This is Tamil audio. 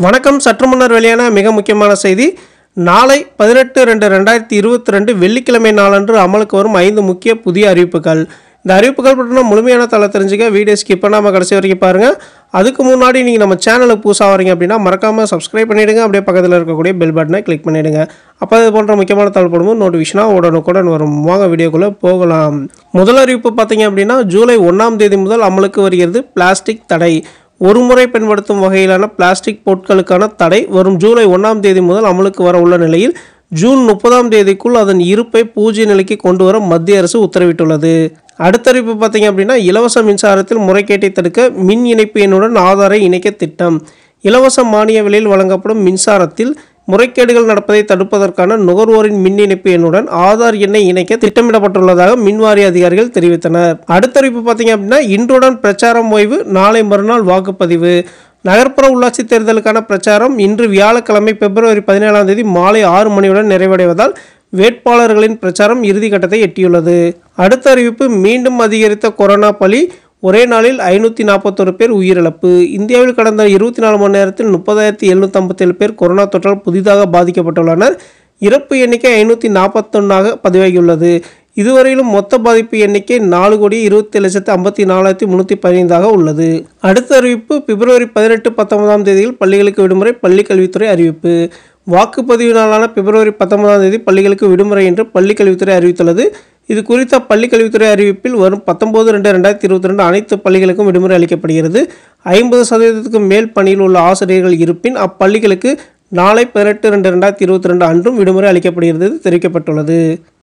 வணக்கம் சற்று முன்னர் வெளியான மிக முக்கியமான செய்தி நாளை பதினெட்டு ரெண்டு ரெண்டாயிரத்தி இருபத்தி ரெண்டு வெள்ளிக்கிழமை நாளன்று அமலுக்கு வரும் ஐந்து முக்கிய புதிய அறிவிப்புகள் இந்த அறிவிப்புகள் பற்றின முழுமையான தலை தெரிஞ்சுக்க வீடியோ ஸ்கிப் பண்ணாமல் கடைசி வரைக்கும் பாருங்கள் அதுக்கு முன்னாடி நீங்கள் நம்ம சேனலுக்கு புதுசாக வரீங்க அப்படின்னா மறக்காமல் சப்ஸ்கிரைப் பண்ணிவிடுங்க அப்படியே பக்கத்தில் இருக்கக்கூடிய பெல் பட்டனை கிளிக் பண்ணிவிடுங்க அப்போ இது போன்ற முக்கியமான தகவல் போடும்போது நோட்டிஃபிகேஷனாக உடனுக்குடன் வரும் வாங்க வீடியோக்குள்ளே போகலாம் முதல் அறிவிப்பு பார்த்தீங்க அப்படின்னா ஜூலை ஒன்றாம் தேதி முதல் அமலுக்கு வருகிறது பிளாஸ்டிக் தடை ஒருமுறை பயன்படுத்தும் வகையிலான பிளாஸ்டிக் பொருட்களுக்கான தடை வரும் ஜூலை ஒன்றாம் தேதி முதல் அமலுக்கு வர உள்ள நிலையில் ஜூன் முப்பதாம் தேதிக்குள் அதன் இருப்பை பூஜ்ய நிலைக்கு கொண்டு வர மத்திய அரசு உத்தரவிட்டுள்ளது அடுத்த அறிவிப்பு பார்த்தீங்க அப்படின்னா இலவச மின்சாரத்தில் முறைகேட்டை தடுக்க மின் இணைப்பு எண்ணுடன் ஆதாரை இணைக்க திட்டம் இலவச மானிய விலையில் வழங்கப்படும் மின்சாரத்தில் முறைகேடுகள் நடப்பதை தடுப்பதற்கான நுகர்வோரின் மின் இணைப்பு எண்ணுடன் ஆதார் எண்ணை இணைக்க திட்டமிடப்பட்டுள்ளதாக மின்வாரிய அதிகாரிகள் தெரிவித்தனர் அடுத்த அறிவிப்பு பார்த்தீங்க அப்படின்னா இன்றுடன் பிரச்சாரம் ஓய்வு நாளை மறுநாள் வாக்குப்பதிவு நகர்ப்புற உள்ளாட்சி தேர்தலுக்கான பிரச்சாரம் இன்று வியாழக்கிழமை பிப்ரவரி பதினேழாம் தேதி மாலை ஆறு மணியுடன் நிறைவடைவதால் வேட்பாளர்களின் பிரச்சாரம் இறுதிக்கட்டத்தை எட்டியுள்ளது அடுத்த அறிவிப்பு மீண்டும் அதிகரித்த கொரோனா பலி ஒரே நாளில் ஐநூற்றி நாற்பத்தொரு பேர் உயிரிழப்பு இந்தியாவில் கடந்த இருபத்தி நாலு மணி நேரத்தில் முப்பதாயிரத்தி எழுநூற்றி ஐம்பத்தேழு பேர் கொரோனா தொற்றால் புதிதாக பாதிக்கப்பட்டுள்ளனர் இறப்பு எண்ணிக்கை ஐநூற்றி நாற்பத்தொன்னாக பதிவாகியுள்ளது இதுவரையிலும் மொத்த பாதிப்பு எண்ணிக்கை நாலு கோடி இருபத்தி லட்சத்து ஐம்பத்தி நாலாயிரத்தி முந்நூற்றி பதினைந்தாக உள்ளது அடுத்த அறிவிப்பு பிப்ரவரி பதினெட்டு பத்தொன்பதாம் தேதியில் பள்ளிகளுக்கு விடுமுறை பள்ளிக் கல்வித்துறை அறிவிப்பு வாக்குப்பதிவு நாளான பிப்ரவரி பத்தொன்பதாம் தேதி பள்ளிகளுக்கு விடுமுறை என்று பள்ளிக் கல்வித்துறை அறிவித்துள்ளது இது குறித்த பள்ளிக் கல்வித்துறை அறிவிப்பில் வரும் பத்தொன்பது ரெண்டு ரெண்டாயிரத்தி இருபத்தி ரெண்டு அனைத்து பள்ளிகளுக்கும் விடுமுறை அளிக்கப்படுகிறது ஐம்பது சதவீதத்துக்கு மேல் பணியில் உள்ள ஆசிரியர்கள் இருப்பின் அப்பள்ளிகளுக்கு நாளை பதினெட்டு ரெண்டு ரெண்டாயிரத்தி இருபத்தி ரெண்டு அன்றும் விடுமுறை அளிக்கப்படுகிறது தெரிவிக்கப்பட்டுள்ளது